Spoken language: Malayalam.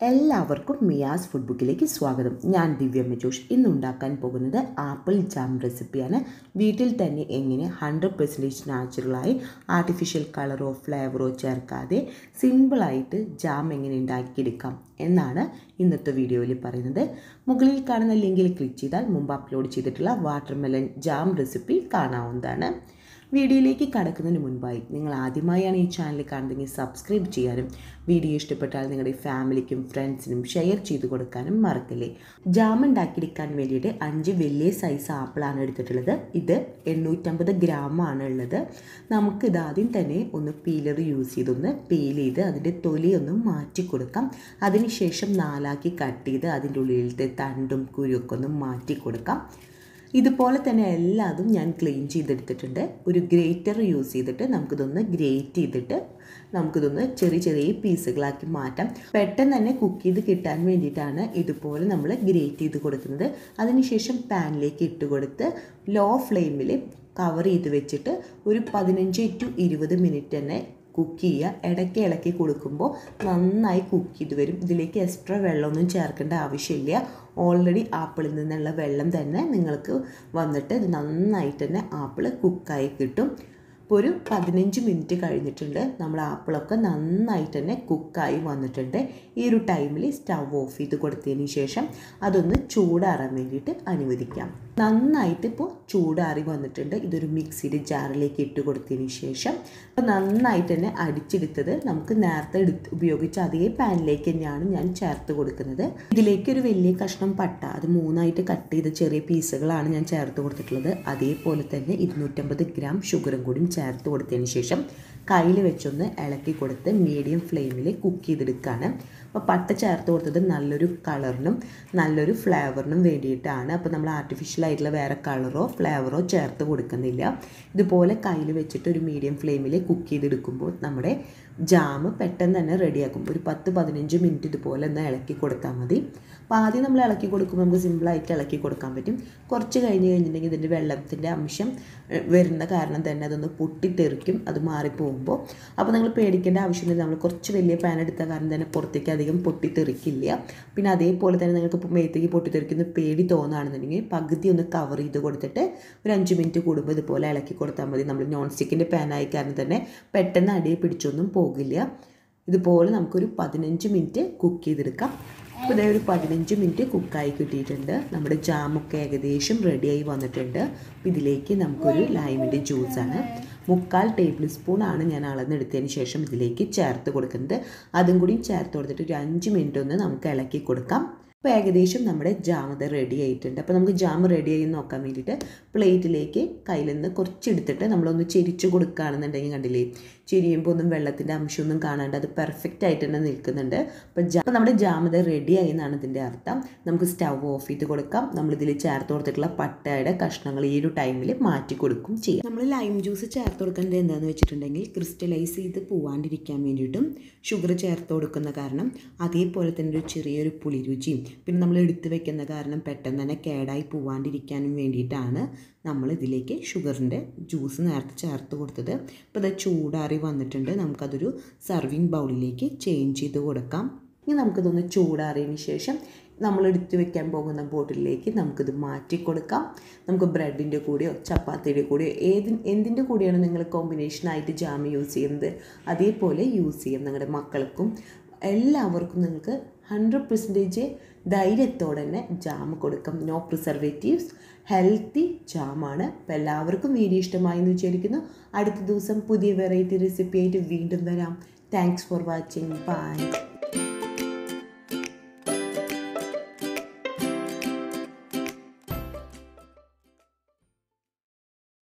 എല്ലാവർക്കും മിയാസ് ഫുഡ് ബുക്കിലേക്ക് സ്വാഗതം ഞാൻ ദിവ്യമ്മ ജോഷ് ഇന്ന് ഉണ്ടാക്കാൻ പോകുന്നത് ആപ്പിൾ ജാം റെസിപ്പിയാണ് വീട്ടിൽ തന്നെ എങ്ങനെ ഹൺഡ്രഡ് പെർസെൻറ്റേജ് നാച്ചുറലായി ആർട്ടിഫിഷ്യൽ കളറോ ഫ്ലേവറോ ചേർക്കാതെ സിമ്പിളായിട്ട് ജാം എങ്ങനെ ഉണ്ടാക്കിയെടുക്കാം എന്നാണ് ഇന്നത്തെ വീഡിയോയിൽ പറയുന്നത് മുകളിൽ കാണുന്ന ലിങ്കിൽ ക്ലിക്ക് ചെയ്താൽ മുമ്പ് അപ്ലോഡ് ചെയ്തിട്ടുള്ള വാട്ടർമെലൻ ജാം റെസിപ്പി കാണാവുന്നതാണ് വീഡിയോയിലേക്ക് കടക്കുന്നതിന് മുൻപായി നിങ്ങൾ ആദ്യമായാണ് ഈ ചാനൽ കാണുന്നതെങ്കിൽ സബ്സ്ക്രൈബ് ചെയ്യാനും വീഡിയോ ഇഷ്ടപ്പെട്ടാൽ നിങ്ങളുടെ ഫാമിലിക്കും ഫ്രണ്ട്സിനും ഷെയർ ചെയ്ത് കൊടുക്കാനും മറക്കല്ലേ ജാം ഉണ്ടാക്കിയെടുക്കാൻ വേണ്ടിയിട്ട് അഞ്ച് വലിയ സൈസ് ആപ്പിളാണ് എടുത്തിട്ടുള്ളത് ഇത് എണ്ണൂറ്റമ്പത് ഗ്രാമാണ് ഉള്ളത് നമുക്ക് ഇതാദ്യം തന്നെ ഒന്ന് പീലർ യൂസ് ചെയ്തൊന്ന് പീൽ ചെയ്ത് അതിൻ്റെ തൊലി ഒന്ന് മാറ്റി കൊടുക്കാം അതിനുശേഷം നാലാക്കി കട്ട് ചെയ്ത് അതിൻ്റെ ഉള്ളിലത്തെ തണ്ടും കുരുവൊക്കെ ഒന്ന് മാറ്റി കൊടുക്കാം ഇതുപോലെ തന്നെ എല്ലാതും ഞാൻ ക്ലീൻ ചെയ്തെടുത്തിട്ടുണ്ട് ഒരു ഗ്രേറ്റർ യൂസ് ചെയ്തിട്ട് നമുക്കിതൊന്ന് ഗ്രേറ്റ് ചെയ്തിട്ട് നമുക്കിതൊന്ന് ചെറിയ ചെറിയ പീസുകളാക്കി മാറ്റാം പെട്ടെന്ന് തന്നെ കുക്ക് ചെയ്ത് കിട്ടാൻ വേണ്ടിയിട്ടാണ് ഇതുപോലെ നമ്മൾ ഗ്രേറ്റ് ചെയ്ത് കൊടുക്കുന്നത് അതിനുശേഷം പാനിലേക്ക് ഇട്ട് കൊടുത്ത് ലോ ഫ്ലെയിമിൽ കവർ ചെയ്ത് വെച്ചിട്ട് ഒരു പതിനഞ്ച് ടു ഇരുപത് മിനിറ്റ് തന്നെ കുക്ക് ചെയ്യുക ഇടയ്ക്ക് ഇളക്കി കൊടുക്കുമ്പോൾ നന്നായി കുക്ക് ചെയ്ത് വരും ഇതിലേക്ക് എക്സ്ട്രാ വെള്ളമൊന്നും ചേർക്കേണ്ട ആവശ്യമില്ല ഓൾറെഡി ആപ്പിളിൽ നിന്നുള്ള വെള്ളം തന്നെ നിങ്ങൾക്ക് വന്നിട്ട് ഇത് നന്നായിട്ട് തന്നെ ആപ്പിൾ കുക്കായി കിട്ടും ഇപ്പോൾ ഒരു പതിനഞ്ച് മിനിറ്റ് കഴിഞ്ഞിട്ടുണ്ട് നമ്മൾ ആപ്പിളൊക്കെ നന്നായിട്ട് തന്നെ കുക്കായി വന്നിട്ടുണ്ട് ഈ ഒരു ടൈമിൽ സ്റ്റവ് ഓഫ് ചെയ്ത് കൊടുത്തതിന് ശേഷം അതൊന്ന് ചൂടാറാൻ വേണ്ടിയിട്ട് അനുവദിക്കാം നന്നായിട്ട് ഇപ്പോൾ ചൂടാറി വന്നിട്ടുണ്ട് ഇതൊരു മിക്സിയുടെ ജാറിലേക്ക് ഇട്ട് കൊടുത്തതിന് ശേഷം അപ്പോൾ നന്നായിട്ട് തന്നെ അടിച്ചെടുത്തത് നമുക്ക് നേരത്തെ എടുത്ത് ഉപയോഗിച്ച അതേ പാനിലേക്ക് തന്നെയാണ് ഞാൻ ചേർത്ത് കൊടുക്കുന്നത് ഇതിലേക്ക് ഒരു വലിയ കഷ്ണം പട്ട അത് മൂന്നായിട്ട് കട്ട് ചെയ്ത ചെറിയ പീസുകളാണ് ഞാൻ ചേർത്ത് കൊടുത്തിട്ടുള്ളത് അതേപോലെ തന്നെ ഇരുന്നൂറ്റമ്പത് ഗ്രാം ഷുഗറും കൂടി ചേർത്ത് കൊടുത്തതിന് ശേഷം കയ്യിൽ വെച്ചൊന്ന് ഇളക്കി കൊടുത്ത് മീഡിയം ഫ്ലെയിമിൽ കുക്ക് ചെയ്തെടുക്കുകയാണ് അപ്പോൾ പട്ട ചേർത്ത് കൊടുത്തത് നല്ലൊരു കളറിനും നല്ലൊരു ഫ്ലേവറിനും വേണ്ടിയിട്ടാണ് അപ്പോൾ നമ്മൾ ആർട്ടിഫിഷ്യൽ ആയിട്ടുള്ള വേറെ കളറോ ഫ്ലേവറോ ചേർത്ത് കൊടുക്കുന്നില്ല ഇതുപോലെ കയ്യിൽ വെച്ചിട്ട് ഒരു മീഡിയം ഫ്ലെയിമിൽ കുക്ക് ചെയ്തെടുക്കുമ്പോൾ നമ്മുടെ ജാം പെട്ടെന്ന് തന്നെ റെഡിയാക്കും ഒരു പത്ത് പതിനഞ്ച് മിനിറ്റ് ഇതുപോലെ ഒന്ന് ഇളക്കി കൊടുത്താൽ മതി അപ്പോൾ ആദ്യം നമ്മൾ ഇളക്കി കൊടുക്കുമ്പോൾ നമുക്ക് സിമ്പിളായിട്ട് ഇളക്കി കൊടുക്കാൻ പറ്റും കുറച്ച് കഴിഞ്ഞ് കഴിഞ്ഞിട്ടുണ്ടെങ്കിൽ ഇതിൻ്റെ വെള്ളത്തിൻ്റെ അംശം വരുന്ന കാരണം തന്നെ അതൊന്ന് പൊട്ടിത്തെറിക്കും അത് മാറിപ്പോകുമ്പോൾ അപ്പോൾ നിങ്ങൾ പേടിക്കേണ്ട ആവശ്യമില്ല നമ്മൾ കുറച്ച് വലിയ പാൻ എടുത്ത കാരണം തന്നെ പുറത്തേക്ക് അധികം പൊട്ടിത്തെറിക്കില്ല പിന്നെ അതേപോലെ തന്നെ നിങ്ങൾക്ക് ഇപ്പോൾ മേത്തേക്ക് പൊട്ടിത്തെറിക്കുന്ന പേടി തോന്നുകയാണെന്നുണ്ടെങ്കിൽ പകുതി ഒന്ന് കവർ ചെയ്ത് കൊടുത്തിട്ട് ഒരു അഞ്ച് മിനിറ്റ് കൂടുമ്പോൾ ഇതുപോലെ ഇളക്കി കൊടുത്താൽ മതി നമ്മൾ നോൺ സ്റ്റിക്കിൻ്റെ പാനായി കാരണം തന്നെ പെട്ടെന്ന് അടിയെ പിടിച്ചൊന്നും പോകില്ല ഇതുപോലെ നമുക്കൊരു പതിനഞ്ച് മിനിറ്റ് കുക്ക് ചെയ്തെടുക്കാം അപ്പോൾ ഇതേ ഒരു പതിനഞ്ച് മിനിറ്റ് കുക്കായി കിട്ടിയിട്ടുണ്ട് നമ്മുടെ ജാമൊക്കെ ഏകദേശം റെഡിയായി വന്നിട്ടുണ്ട് അപ്പോൾ ഇതിലേക്ക് നമുക്കൊരു ലൈമിൻ്റെ ജ്യൂസാണ് മുക്കാൽ ടേബിൾ സ്പൂൺ ആണ് ഞാൻ അളന്നെടുത്തതിന് ശേഷം ഇതിലേക്ക് ചേർത്ത് കൊടുക്കുന്നത് അതും കൂടി ചേർത്ത് കൊടുത്തിട്ട് ഒരു അഞ്ച് മിനിറ്റ് ഒന്ന് നമുക്ക് ഇളക്കി കൊടുക്കാം അപ്പോൾ ഏകദേശം നമ്മുടെ ജാം അത് റെഡി ആയിട്ടുണ്ട് അപ്പോൾ നമുക്ക് ജാം റെഡി ആയി നോക്കാൻ വേണ്ടിയിട്ട് പ്ലേറ്റിലേക്ക് കയ്യിൽ നിന്ന് കുറച്ചെടുത്തിട്ട് നമ്മളൊന്ന് ചെരിച്ച് കൊടുക്കുകയാണെന്നുണ്ടെങ്കിൽ കണ്ടില്ലേ ചെരിയുമ്പോൾ ഒന്നും വെള്ളത്തിൻ്റെ അംശമൊന്നും കാണാണ്ട് അത് പെർഫെക്റ്റ് ആയിട്ട് തന്നെ നിൽക്കുന്നുണ്ട് അപ്പോൾ ജാ അപ്പോൾ നമ്മുടെ ജാം ഇത് റെഡി ആയി എന്നാണ് ഇതിൻ്റെ അർത്ഥം നമുക്ക് സ്റ്റവ് ഓഫ് ചെയ്ത് കൊടുക്കാം നമ്മളിതിൽ ചേർത്ത് കൊടുത്തിട്ടുള്ള പട്ടയുടെ കഷ്ണങ്ങൾ ഈ ഒരു ടൈമിൽ മാറ്റി കൊടുക്കും ചെയ്യാം നമ്മൾ ലൈം ജ്യൂസ് ചേർത്ത് കൊടുക്കേണ്ടത് എന്താണെന്ന് വെച്ചിട്ടുണ്ടെങ്കിൽ ക്രിസ്റ്റലൈസ് ചെയ്ത് പോവാണ്ടിരിക്കാൻ വേണ്ടിയിട്ടും ഷുഗർ ചേർത്ത് കൊടുക്കുന്ന കാരണം അതേപോലെ തന്നെ ഒരു ചെറിയൊരു പുളി രുചിയും പിന്നെ നമ്മൾ എടുത്തു വെക്കുന്ന കാരണം പെട്ടെന്ന് തന്നെ കേടായി പോവാണ്ടിരിക്കാനും വേണ്ടിയിട്ടാണ് നമ്മൾ ഇതിലേക്ക് ഷുഗറിൻ്റെ ജ്യൂസ് നേരത്തെ ചേർത്ത് കൊടുത്തത് ഇപ്പോൾ ഇത് ചൂടാറി വന്നിട്ടുണ്ട് നമുക്കതൊരു സർവിങ് ബൗളിലേക്ക് ചേഞ്ച് ചെയ്ത് കൊടുക്കാം ഇനി നമുക്കിതൊന്ന് ചൂടാറിയതിന് ശേഷം നമ്മൾ എടുത്തു വെക്കാൻ പോകുന്ന ബോട്ടിലേക്ക് നമുക്കിത് മാറ്റി കൊടുക്കാം നമുക്ക് ബ്രെഡിൻ്റെ കൂടെയോ ചപ്പാത്തിയുടെ കൂടെയോ ഏത് എന്തിൻ്റെ കൂടെയാണ് നിങ്ങൾ കോമ്പിനേഷനായിട്ട് ജാം യൂസ് ചെയ്യുന്നത് അതേപോലെ യൂസ് ചെയ്യാം നിങ്ങളുടെ മക്കൾക്കും എല്ലാവർക്കും നിങ്ങൾക്ക് ഹൺഡ്രഡ് പെർസെൻറ്റേജ് ധൈര്യത്തോടെ തന്നെ ജാം കൊടുക്കാം നോ പ്രിസർവേറ്റീവ്സ് ഹെൽത്തി ജാമാണ് അപ്പോൾ എല്ലാവർക്കും വീഡിയോ ഇഷ്ടമായി എന്ന് വിചാരിക്കുന്നു അടുത്ത ദിവസം പുതിയ വെറൈറ്റി റെസിപ്പി ആയിട്ട് വീണ്ടും വരാം താങ്ക്സ് ഫോർ വാച്ചിങ് ബൈ